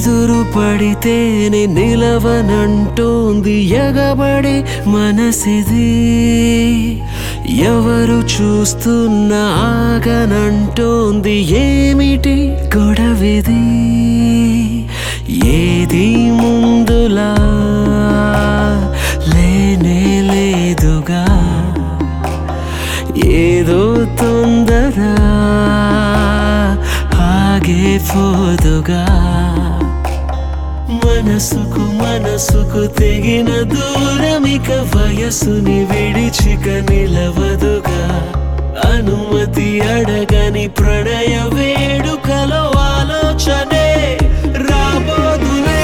ఎదురు పడితేనే నిలవనంటోంది ఎగబడే మనసిది ఎవరు చూస్తున్నా ఆగనంటోంది ఏమిటి గొడవిది ఏది ముందులా లేనే లేదుగా ఏదో తొందర ఆగే పోదుగా మనసుకు మనసుకు తెగిన దూరమిక వయసుని విడిచిక నిలవదుగా అనుమతి అడగని ప్రణయ వేడుకలో ఆలోచనే రాబోదులే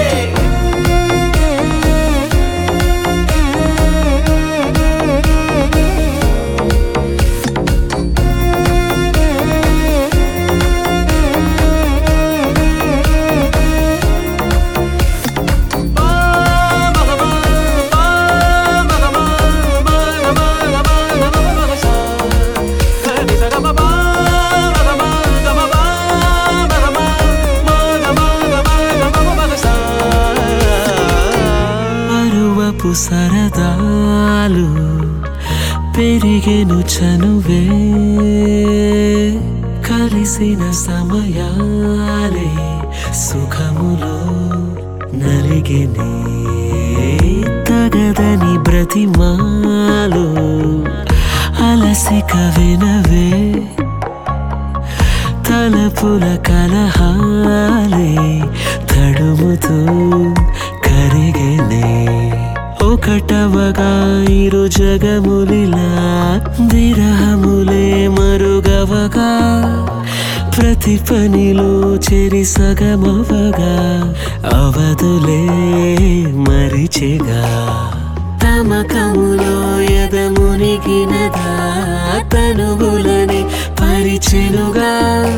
అరువపు సరదాలు పెరిగెను చనువే కలిసిన సమయాలే సుఖములో నలిగినే తగదని బ్రతిమాలు అలసిక వినవే తలపుల కలహాలే తడుముతూ కరిగెనే ఒకటవగా ఇరు జగములిలా విరహములే మరుగవగా ప్రతి పనిలో చెరి సగమవగా అవదులే మరిచెగా తమకములో ఎదమునిగినదా తనుగులని పరిచెనుగా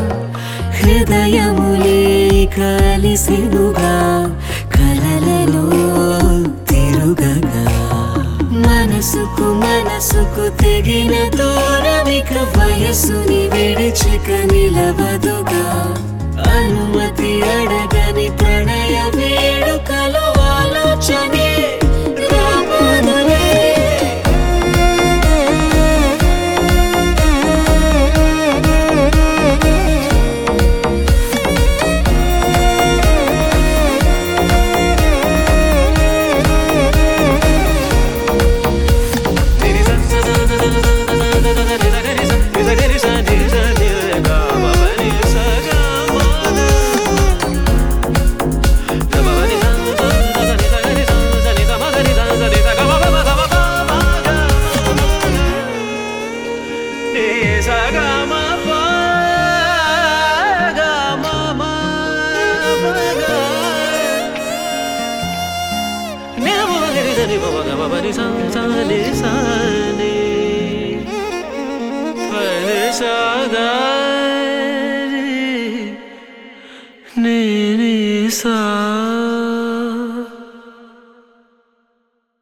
హృదయములే కలిసినుగా కలలలో తిరుగగా మనసుకు మనసుకు తెగిన దూరమిక వయసుని విడిచిక నిలవదుగా అనుమతి అడగని ప్రణయ వేడుకలో ఆలోచనే రాబోదులే నేనే సా